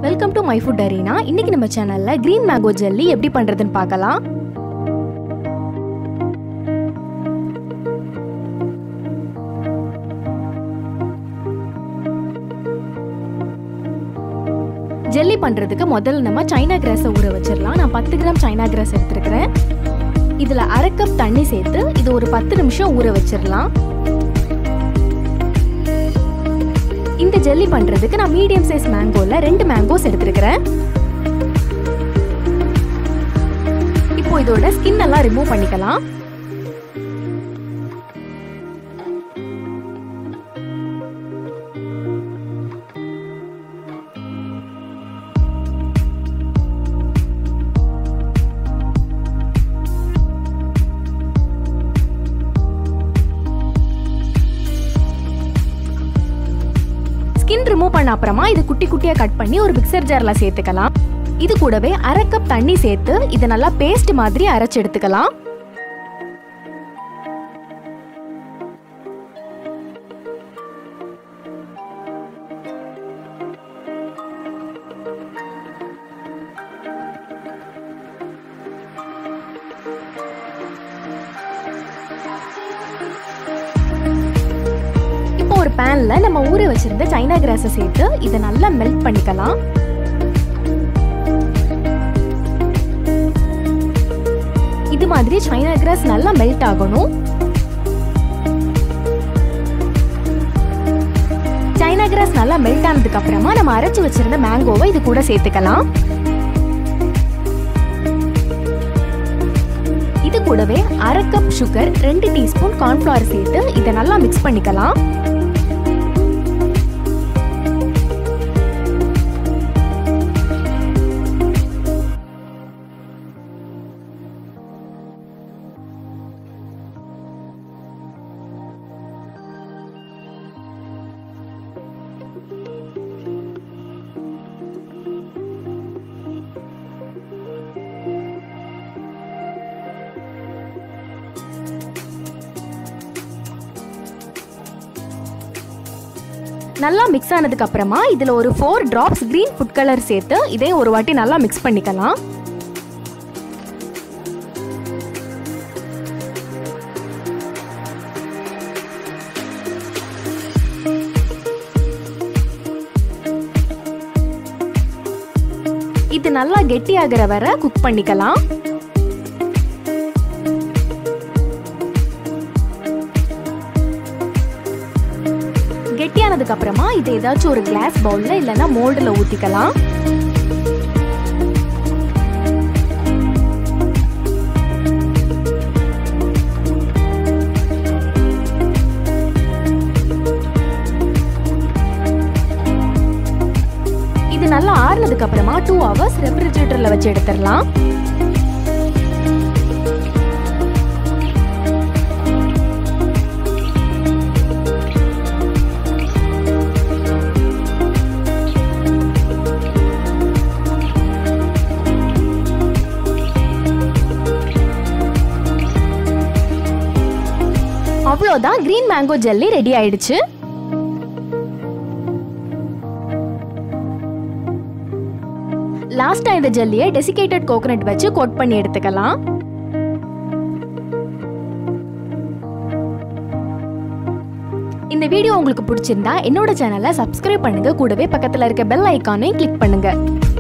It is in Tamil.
welcome to my food arena இன்னைக்கு நம்ம சேனல்ல கிரீன் மேங்கோ ஜெல்லி எப்படி பண்றதுன்னு பார்க்கலாம் ஜெல்லி பண்றதுக்கு முதல்ல நம்ம சைனா கிராஸை ஊற வச்சிடலாம் நான் பத்து கிராம் சைனா கிராஸ் எடுத்துருக்கிறேன் இதுல அரை கப் தண்ணி சேர்த்து இது ஒரு பத்து நிமிஷம் ஊற வச்சிடலாம் இந்த ஜெல்லி பண்றதுக்கு நான் மீடியம் சைஸ் மேங்கோல ரெண்டு மேங்கோஸ் எடுத்திருக்கிறேன் இப்போ இதோட ஸ்கின் எல்லாம் ரிமூவ் பண்ணிக்கலாம் ஸ்கின் ரிமூவ் பண்ண அப்புறமா இது குட்டி குட்டியா கட் பண்ணி ஒரு மிக்சர் ஜார்ல சேர்த்துக்கலாம் இது கூடவே அரை கப் தண்ணி சேர்த்து இதை நல்லா பேஸ்ட் மாதிரி அரைச்சு எடுத்துக்கலாம் இப்போ ஒரு பேன்ல நம்ம ஊற வச்சிருந்த சைனா கிராஸை சேர்த்து இதை நல்லா மெல்ட் பண்ணிக்கலாம் இது மாதிரி சைனா கிராஸ் நல்லா மெல்ட் ஆகணும் சைனா கிராஸ் நல்லா மெல்ட் ஆனதுக்கு அப்புறமா நம்ம அரைச்சு வச்சிருந்த மேங்கோவை இது கூட சேர்த்துக்கலாம் இது கூடவே அரை கப் சுகர் ரெண்டு டீஸ்பூன் கார்ன்ஃப்ளவர் சேர்த்து இதை நல்லா மிக்ஸ் பண்ணிக்கலாம் நல்லா மிக்ஸ் ஆனதுக்கு அப்புறமா இதுல ஒரு four drops green food colour சேர்த்து இதையும் ஒரு வாட்டி நல்லா மிக்ஸ் பண்ணிக்கலாம் இது நல்லா கெட்டியாகிற வரை குக் பண்ணிக்கலாம் கெட்டியானதுக்கு அப்புறமா இது ஏதாச்சும் ஒரு கிளாஸ் பவுல்ல இல்லைன்னா மோல்டுல ஊத்திக்கலாம் இது நல்லா ஆறுனதுக்கு அப்புறமா டூ ஹவர்ஸ் ரெஃப்ரிஜரேட்டர்ல வச்சு எடுத்துடலாம் அவ்வளோதான் கிரீன் மேங்கோ ஜெல்லி ரெடி ஆயிடுச்சு லாஸ்டா இந்த ஜெல்லியை டெசிகேட்டட் கோகனட் வச்சு கோட் பண்ணி எடுத்துக்கலாம் இந்த வீடியோ உங்களுக்கு பிடிச்சிருந்தா என்னோட சேனலை சப்ஸ்கிரைப் பண்ணுங்க கூடவே பக்கத்துல இருக்க பெல் ஐக்கானையும் கிளிக் பண்ணுங்க